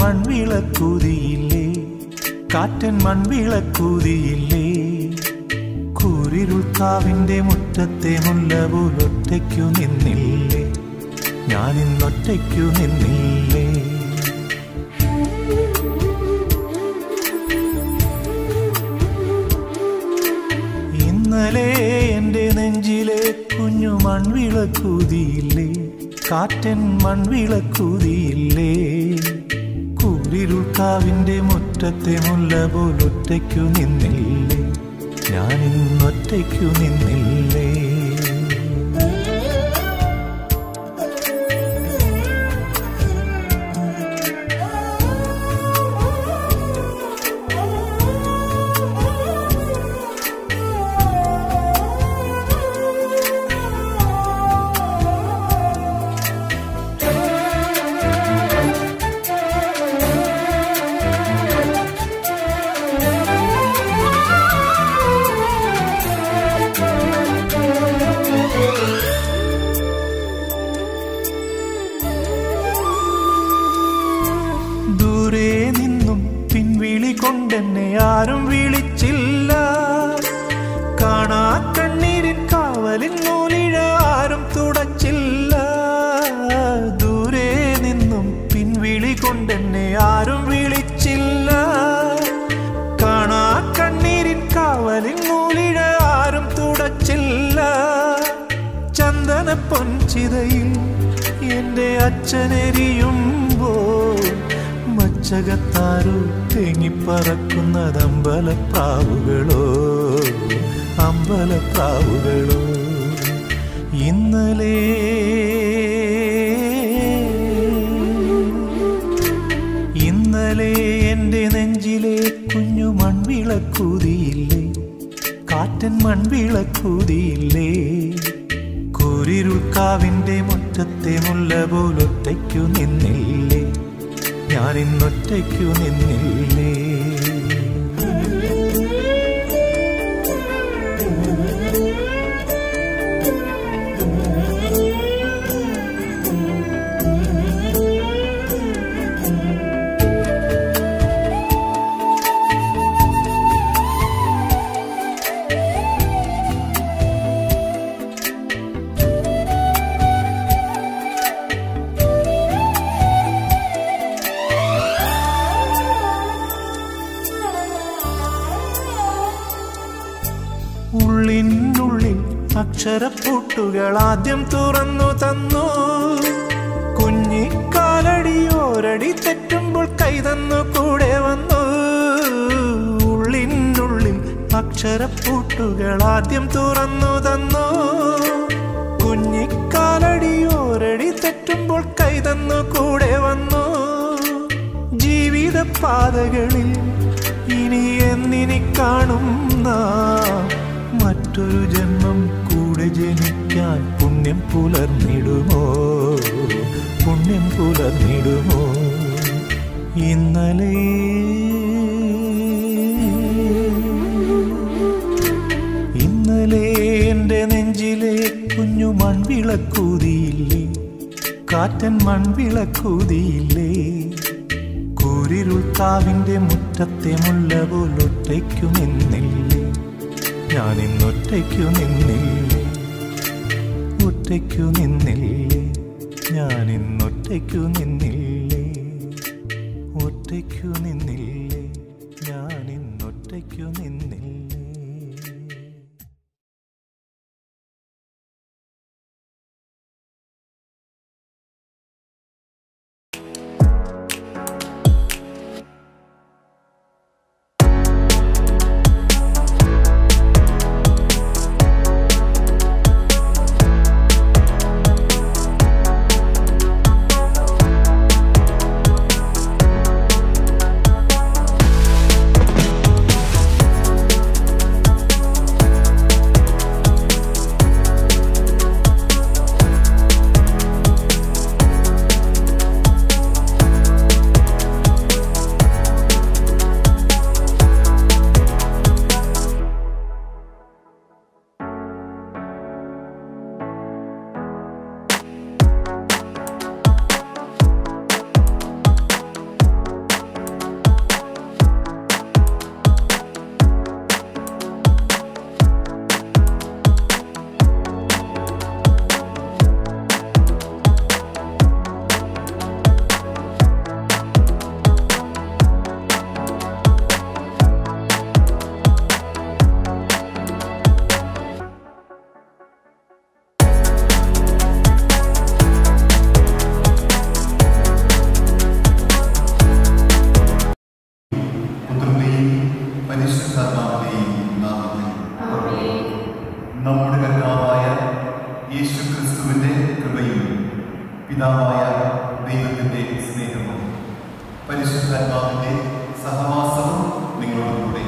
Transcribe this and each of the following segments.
മൺവിളക്കൂതിയില്ലേ കാറ്റൻ മൺവിളക്കൂതിയില്ലേ കൂരിരുൾ കാവിന്റെ മുറ്റത്തെ മുല്ല പോലൊറ്റയ്ക്കു നിന്നില്ലേ ഞാനിന്നൊറ്റയ്ക്കു നിന്നില്ലേ ഇന്നലെ എൻ്റെ നെഞ്ചിലെ കുഞ്ഞു മൺവിളക്കൂതിയില്ലേ കാറ്റൻ മൺവിളക്കൂതിയില്ലേ കൂരിരുൾ കാവിന്റെ മുറ്റത്തെ മുല്ല പോലൊറ്റയ്ക്കു നിന്നില്ലേ ഞാനിന്നൊറ്റയ്ക്കു നിന്നില്ലേ ദൂരെ നിന്നും പിൻവിളി കൊണ്ടെന്നെ ആരും വിളിച്ചില്ല കാണാ കണ്ണീരിൻ കാവലിൻ നൂലിഴ ആരും തുടച്ചില്ല ദൂരെ നിന്നും പിൻവിളി കൊണ്ടെന്നെ ആരും വിളിച്ചില്ല കാണാ കണ്ണീരിൻ കാവലിൻ നൂലിഴ ആരും തുടച്ചില്ല ചന്ദന പൊൻചിതയിൽ എന്റെ അച്ഛനെരിയുമ്പോൾ മച്ചകത്താരോ തേങ്ങിപ്പറക്കുന്നത് അമ്പലപ്രാവുകളോ അമ്പലപ്രാവുകളോ ഇന്നലെ ഇന്നലെ എൻ്റെ നെഞ്ചിലെ കുഞ്ഞു മൺവിളക്കൂതിയില്ലേ കാറ്റൻ മൺവിളക്കൂതിയില്ലേ കൂരിരുൾക്കാവിന്റെ മുറ്റത്തെ മുല്ല പോലൊറ്റയ്ക്കു നിന്നില്ലേ ഞാനിന്നൊറ്റയ്ക്കു നിന്നില്ലേ ഉള്ളിനുള്ളിൽ അക്ഷരപ്പൂട്ടുകൾ ആദ്യം തുറന്നു തന്നു കുഞ്ഞിക്കാലടിയോരടി തെറ്റുമ്പോൾ കൈതന്നു കൂടെ വന്നു ഉള്ളിനുള്ളിൽ അക്ഷരപ്പൂട്ടുകൾ ആദ്യം തുറന്നു തന്നു കുഞ്ഞിക്കാലടിയോരടി തെറ്റുമ്പോൾ കൈതന്നു കൂടെ വന്നു ജീവിത പാതകളിൽ ഇനി എന്നിനി കാണും നാം മറ്റൊരു ജന്മം കൂടെ ജനിക്കാൻ പുണ്യം പുലർന്നിടുമോ പുണ്യം പുലർന്നിടുമോ ഇന്നലെ ഇന്നലെ എൻ്റെ നെഞ്ചിലെ കുഞ്ഞു മൺവിളക്കൂതിയില്ലേ കാറ്റൻ മൺവിളക്കൂതിയില്ലേ കൂരിരുൾ കാവിന്റെ മുറ്റത്തെ മുല്ല പോലൊറ്റയ്ക്കു നിന്നില്ലേ ഞാനിന്നൊറ്റയ്ക്കു നിന്നില്ലേ ഒറ്റയ്ക്കു നിന്നില്ലേ ഞാനിന്നൊറ്റയ്ക്കു നിന്നില്ലേ ഒറ്റയ്ക്കു നിന്നില്ലേ ഞാനിന്നൊറ്റയ്ക്കു നിന്നില്ലേ ും പരിശുദ്ധാത്മാവിന്റെ സഹവാസവും നിങ്ങളോടുകൂടെ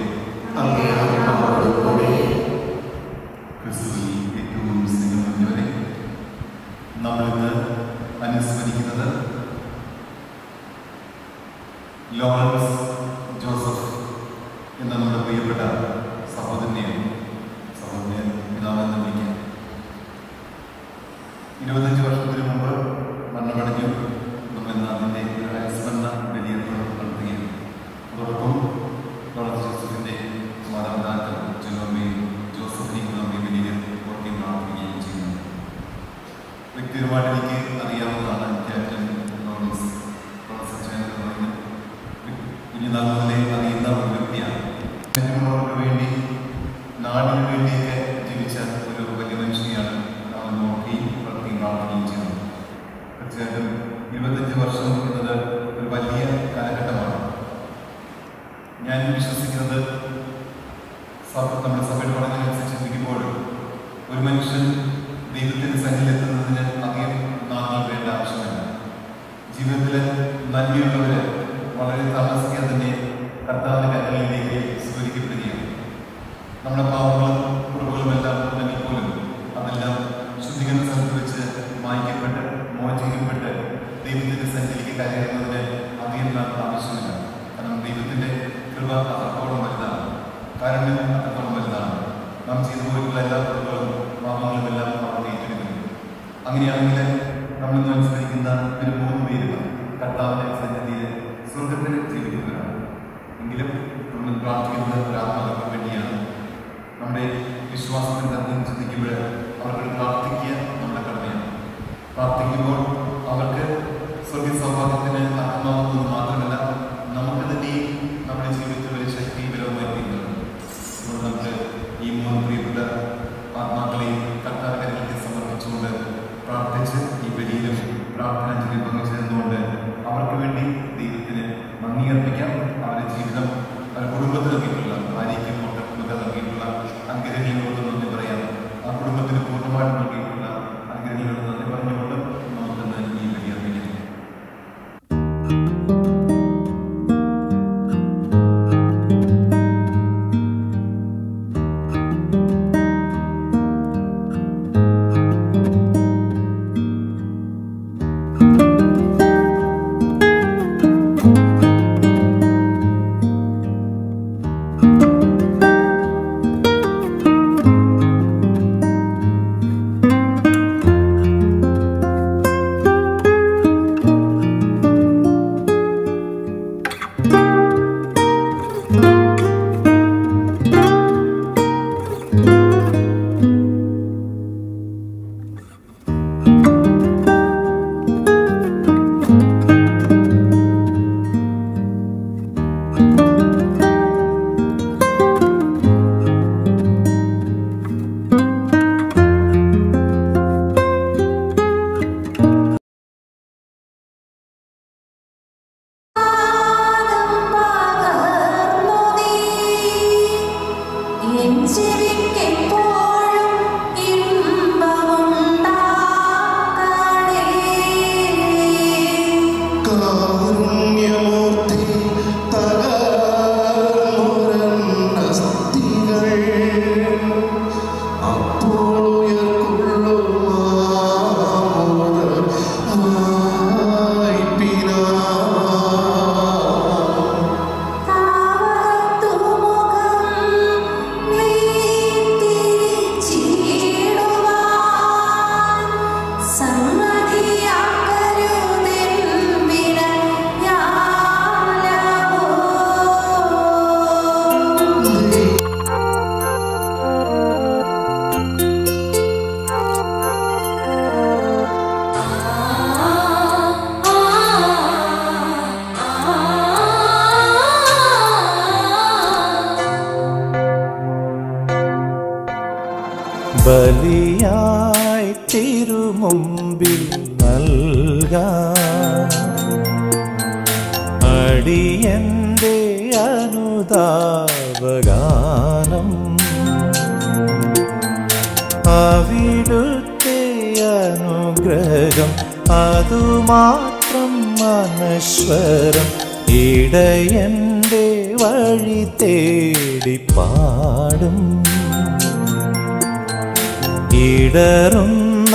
ക്രിസ്തുവിൽ ഏറ്റവും സ്നേഹം നിറഞ്ഞവരെ നമ്മളിന്ന് അനുസ്മരിക്കുന്നത് ലോറൻസ് ജോസഫ് എന്ന നമ്മുടെ പ്രിയപ്പെട്ട സഹോദരനെയാണ് സഹോദരൻ പിതാവെന്ന് വിളിക്കാം ഇരുപത്തഞ്ച് വർഷത്തിന് മുമ്പ് മരണമടഞ്ഞു നമ്മൾ അതിൻ്റെ ഒരു അനുസ്മരണ ബലിയർപ്പണം നടത്തുകയും അതോടൊപ്പം ലോറൻസ് ജോസഫിൻ്റെ മാതാപിതാക്കൾ ജനോമയും ജോസഫിനെയും നമ്മുടെ ബലിയിൽ ഓർക്കുകയും പ്രാർത്ഥിക്കുകയും ചെയ്യുന്നു വ്യക്തിപരമായിട്ട് എനിക്ക് അറിയാവുന്നതാണ് ക്യാപ്റ്റൻ ലോറൻസ് ലോറൻസ് അച്ഛൻ എന്ന് പറയുന്നത് കുഞ്ഞുനാൾ മുതലേ അറിയുന്ന ഒരു വ്യക്തിയാണ് ജനങ്ങൾക്ക് വേണ്ടി നാടിന് വേണ്ടിയൊക്കെ ജീവിച്ച ഒരു വലിയ മനുഷ്യനെയാണ് നാം നോക്കുകയും വളർത്തുകയും പ്രാർത്ഥിക്കുകയും ചെയ്യുന്നത് തീർച്ചയായിട്ടും ഇരുപത്തഞ്ച് വർഷം എന്നത് ഒരു വലിയ കാലഘട്ടമാണ് ഞാൻ വിശ്വസിക്കുന്നത് സഭ നമ്മുടെ സഭയുടെ പഠനമനുസരിച്ച് ചിന്തിക്കുമ്പോൾ ഒരു മനുഷ്യൻ ദൈവത്തിന്റെ സന്നിധിയിലെത്തുന്നതിന് അധികം നാളുകൾ വേണ്ട ആവശ്യമില്ല ജീവിതത്തിൽ നന്ദിയുള്ളവര് വളരെ താമസിക്കാതെ തന്നെ കർത്താവിന്റെ കരങ്ങളിലേക്ക് സ്വീകരിക്കപ്പെടുകയാണ് നമ്മുടെ പാവങ്ങളും കുറവുകളുമെല്ലാം ഉണ്ടെങ്കിൽ പോലും അതെല്ലാം ശുദ്ധീകരണ സ്ഥലത്ത് വെച്ച് മായ്ക്കപ്പെട്ട് മോചിക്കപ്പെട്ട് ദൈവത്തിന്റെ സന്നിധിയിലേക്ക് കയറുന്നതിന് അധികം നാൾ ആവശ്യമില്ല കാരണം ദൈവത്തിന്റെ കൃപ അത്രത്തോളം വലുതാണ് കാരുണ്യം അത്രത്തോളം വലുതാണ് നാം ചെയ്തു പോയിട്ടുള്ള എല്ലാ കുറവുകളും പാപങ്ങളും എല്ലാം അവർ ഏറ്റെടുക്കുന്നു അങ്ങനെയാണെങ്കിൽ നമ്മൾ ഇന്ന് അനുസ്മരിക്കുന്ന ഒരു മൂന്ന് പേരുകൾ കർത്താവിന്റെ സന്നിധിയിൽ സ്വർഗത്തിൽ ജീവിക്കുന്നവരാണ് എങ്കിലും നമ്മൾ പ്രാർത്ഥിക്കുന്നത് ഒരു ആത്മാക്കൾക്ക് വേണ്ടിയാണ് നമ്മുടെ വിശ്വാസത്തിന്റെ തത്വം ചിന്തിക്കുമ്പോൾ അവർക്ക് പ്രാർത്ഥിക്കുക നമ്മുടെ കടമയാണ് പ്രാർത്ഥിക്കുമ്പോൾ അവർക്ക് സ്വർഗീയ സൗഭാഗ്യത്തിന് അർത്ഥമാകുന്നത് മാത്രമല്ല നമുക്ക് തന്നെ നമ്മുടെ ജീവിതത്തിൽ ഒരു ശക്തി ബലവുമായി തീരുന്നത് അതുകൊണ്ട് നമുക്ക് ഈ മൂന്ന് പ്രിയപ്പെട്ട ആത്മാക്കളെയും കർത്താക്കരങ്ങളിലേക്ക് സമർപ്പിച്ചുകൊണ്ട് പ്രാർത്ഥിച്ച് ഈ ബലിയിലും പ്രാർത്ഥനാഞ്ജലി പങ്കുചേർന്നുകൊണ്ട് അവർക്ക് വേണ്ടി ദൈവത്തിന് നന്ദി അർപ്പിക്കാം അവരുടെ ജീവിതം അവരുടെ കുടുംബത്തിൽ നൽകിയിട്ടുള്ള ഭാര്യയ്ക്ക് കുടുംബത്തിൽ നൽകിയിട്ടുള്ള അനുഗ്രഹങ്ങളോട് നന്ദി പറയാം ആ കുടുംബത്തിന് പൂർണ്ണമായിട്ട് നൽകിയിട്ടുള്ള അനുഗ്രഹങ്ങളോട് നന്ദി പറഞ്ഞുകൊണ്ട് നമുക്കിന്ന് ഈ ബലി അർപ്പിക്കാം കാരുണ്യമൂർത്തി തകർന്നുരന്നസ്ഥികൾ അപ്പോൾ ബലിയായി തിരുമുമ്പിൽ നൽകാം അടിയന്റെ അനുതാപഗാനം അവിടുത്തെ അനുഗ്രഹം അതുമാത്രം അനശ്വരം ഇടയന്റെ വഴി തേടി പാടും ഇടറുന്ന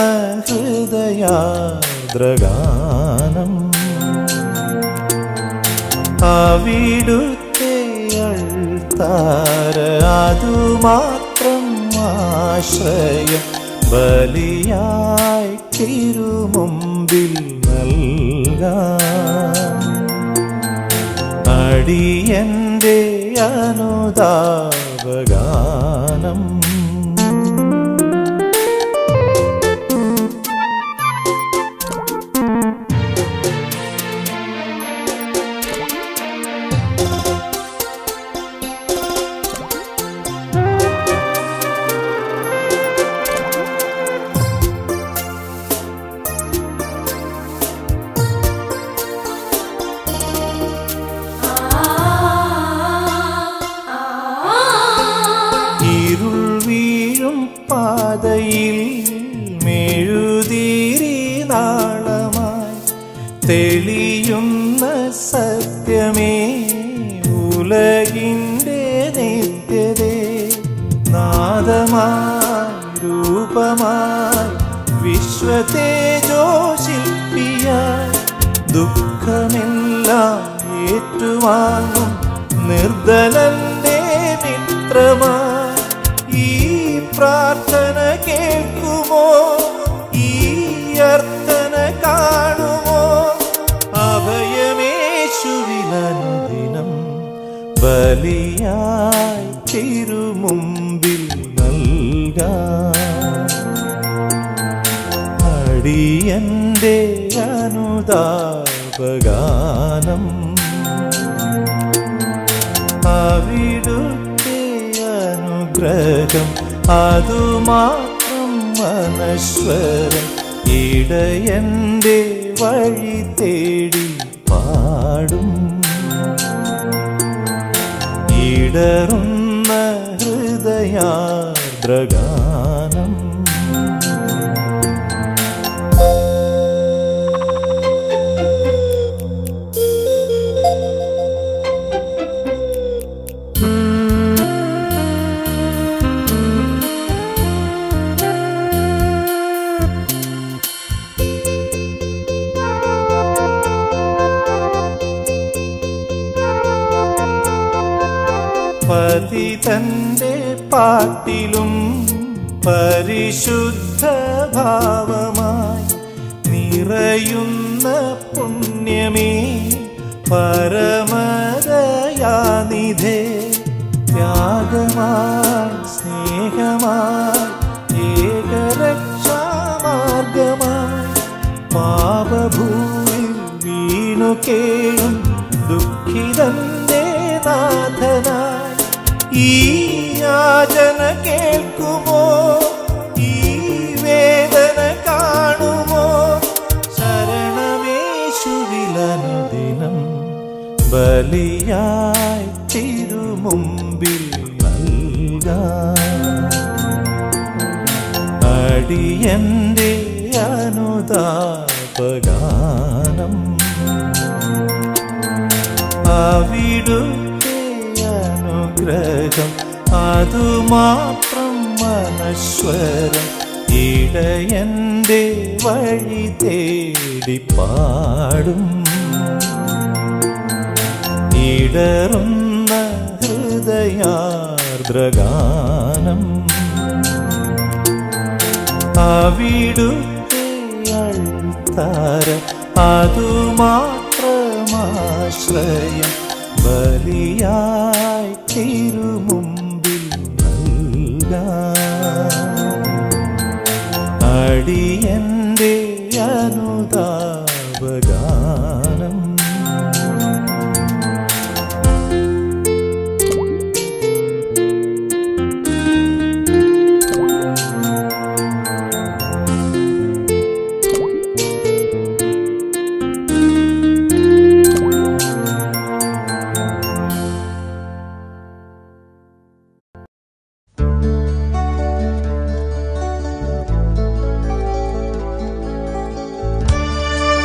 ഹൃദയാദ്രഗാനം അവിടുത്തെ അൾത്താര അതുമാത്രം ആശ്രയം ബലിയായി തിരുമുമ്പിൽ നൽകാം അടിയന്റെ അനുതാപഗാനം ഇരുൾ വീഴും പാതയിൽ മെഴുതിരി നാളമായി തെളിയുന്ന സത്യമേ ഉലകിൻ്റെ നിത്യതേ നാദമായി രൂപമായി വിശ്വതേജോശില്പിയായി ദുഃഖമെല്ലാം ഏറ്റുവാങ്ങും നിർദ്ദലന്റെ മിത്രമായി ഈ പ്രാർത്ഥന കേൾക്കുമോ ഈ അർത്ഥന കാണുമോ അഭയമേശുവിലനുദിനം ബലിയായി തിരുമുമ്പിൽ നൽകാം അടിയന്റെ അനുതാപഗാനം അവിടുത്തെ അനുഗ്രഹം അതുമാത്രം മനശ്വരം ഇടയന്റെ വഴി തേടി പാടും ഇടറുന്ന ഹൃദയാദ്രഗാനം പതിതന്റെ പാട്ടിലും പരിശുദ്ധ ഭാവമായി നിറയുന്ന പുണ്യമേ പരമദയാനിധേ ത്യാഗമായി സ്നേഹമായി ഏകരക്ഷാമാർഗമായി പാപഭൂമിൽ വീണു കേഴും ദുഃഖിതന്റെ നാഥനായി ഈ യാചന കേൾക്കുമോ ഈ വേദന കാണുമോ ശരണമേശുവിലനുദിനം ബലിയായി തിരുമുമ്പിൽ നൽകാം അടിയന്റെ അനുതാപഗാനം അവിടുത്തെ അനുഗ്രഹം അതുമാത്രം മനശ്വരം ഇടയന്റെ വഴി തേടി പാടും ഇടറുന്ന ഹൃദയാർദ്രഗാനം അവിടുത്തെ അൾത്താര അതുമാത്രമാശ്രയം ബലിയായി തിരുമുമ്പിൽ നൽകാം അടിയന്റെ അനുതാപഗാനം ും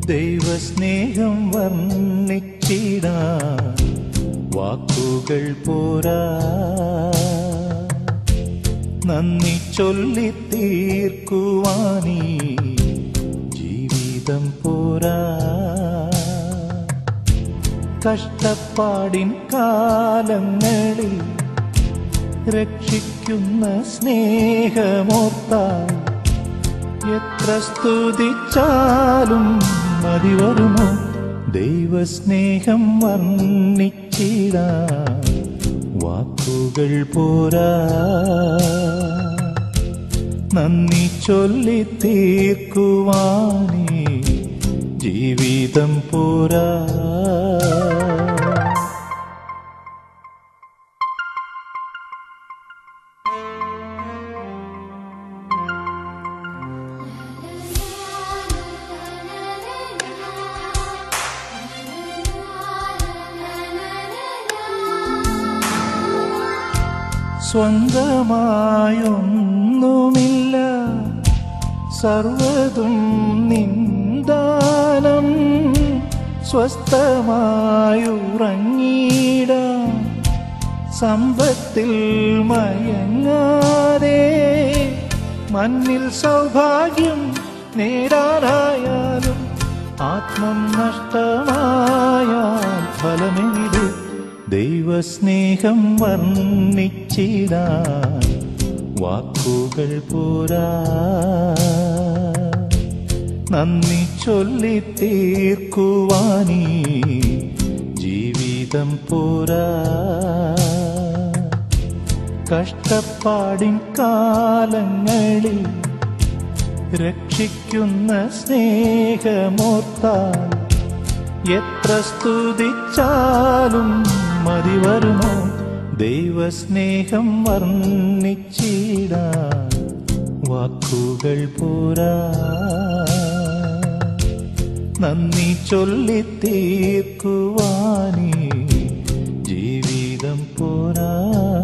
ദൈവസ്നേഹം വർണ്ണിച്ചിടാ വാക്കുകൾ പോരാ നന്ദി ചൊല്ലി തീർക്കുവാനീ ജീവിതം പോരാ കഷ്ടപ്പാടിൻ കാലങ്ങളിൽ രക്ഷിക്കുന്ന സ്നേഹമോർത്താൽ എത്ര സ്തുതിച്ചാലും മതി വരുമോ ദൈവസ്നേഹം വർണ്ണിച്ചിടാ വാക്കുകൾ പോരാ നന്ദി ചൊല്ലി തീർക്കുവാനേ ജീവിതം പോരാ സ്വന്തമായൊന്നുമില്ല സർവതും നിന്ദാനം സ്വസ്ഥമായുറങ്ങിടാം സമ്പത്തിൽ മയങ്ങാതെ മണ്ണിൽ സൗഭാഗ്യം നേടാനായാലും ആത്മം നഷ്ടമായാൽ ഫലമെവിടെ ദൈവസ്നേഹം വർണ്ണിച്ചിടാൻ വാക്കുകൾ പോരാ നന്ദി ചൊല്ലി തീർക്കുവാനീ ജീവിതം പോരാ കഷ്ടപ്പാടിൻ കാലങ്ങളിൽ രക്ഷിക്കുന്ന സ്നേഹമോർത്താൽ എത്ര സ്തുതിച്ചാലും മതി വരുമോ ദൈവസ്നേഹം വർണ്ണിച്ചിടാ വാക്കുകൾ പോരാ നന്ദി ചൊല്ലി തീർക്കുവാനീ ജീവിതം പോരാ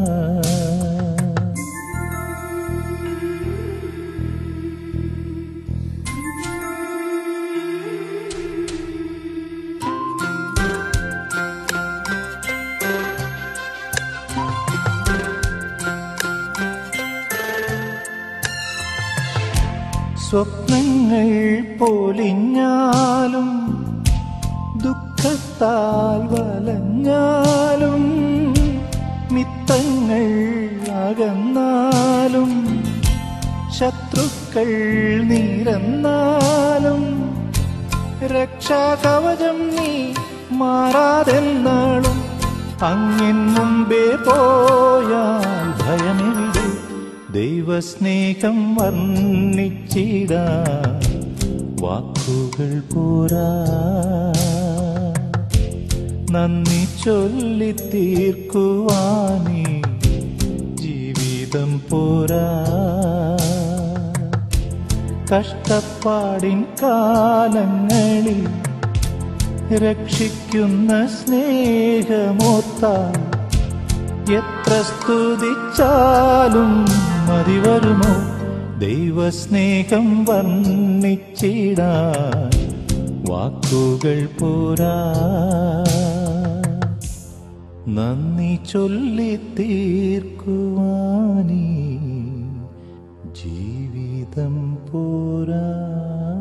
സ്വപ്നങ്ങൾ പൊലിഞ്ഞാലും ദുഃഖത്താൽ വലഞ്ഞാലും മിത്തങ്ങൾ അകന്നാലും ശത്രുക്കൾ നിരന്നാലും രക്ഷാകവചം നീ മാറാതെന്നാളും അങ്ങിൻ മുമ്പേ പോയാൽ ഭയമെവിടെ ദൈവസ്നേഹം വർണ്ണിച്ചിടാ വാക്കുകൾ പോരാ നന്ദി ചൊല്ലി തീർക്കുവാനേ ജീവിതം പോരാ കഷ്ടപ്പാടിൻ കാലങ്ങളിൽ രക്ഷിക്കുന്ന സ്നേഹമോത്താൽ എത്ര സ്തുതിച്ചാലും മതി വരുമോ ദൈവസ്നേഹം വർണ്ണിച്ചിടാൻ വാക്കുകൾ പോരാ നന്ദി ചൊല്ലി തീർക്കുവാനീ ജീവിതം പോരാ